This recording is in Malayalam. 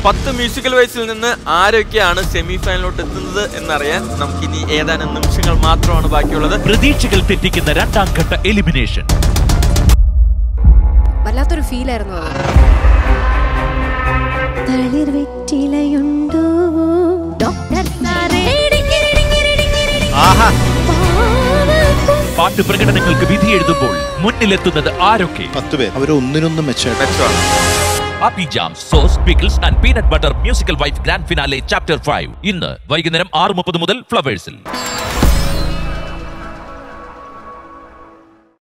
പത്ത് മ്യൂസിക്കൽ വൈസിൽ നിന്ന് ആരൊക്കെയാണ് സെമി ഫൈനലിലോട്ട് എത്തുന്നത് എന്നറിയാൻ നമുക്കിനി ഏതാനും നിമിഷങ്ങൾ മാത്രമാണ് ബാക്കിയുള്ളത് പ്രതീക്ഷകൾ തെറ്റിക്കുന്ന രണ്ടാം ഘട്ട എലിമിനേഷൻ വല്ലാത്തൊരു ഫീൽ ആയിരുന്നു അത് തളിർ വെറ്റിലയുണ്ടോ ഡോക്ടർ സാറേ ആഹാ പാട്ട് പ്രകടനങ്ങൾക്ക് വിധി എഴുതുമ്പോൾ മുന്നിലെത്തുന്നത് ആരൊക്കെ പത്ത് പേർ അവർ ഒന്നിനൊന്നും മെച്ചമായിട്ട് മെച്ചമാണ് happy jam sauce pickles and peanut butter musical wife grand finale chapter five ഇന്ന് വൈകുന്നേരം ആറ് മുപ്പത് മുതൽ ഫ്ലവേഴ്സിൽ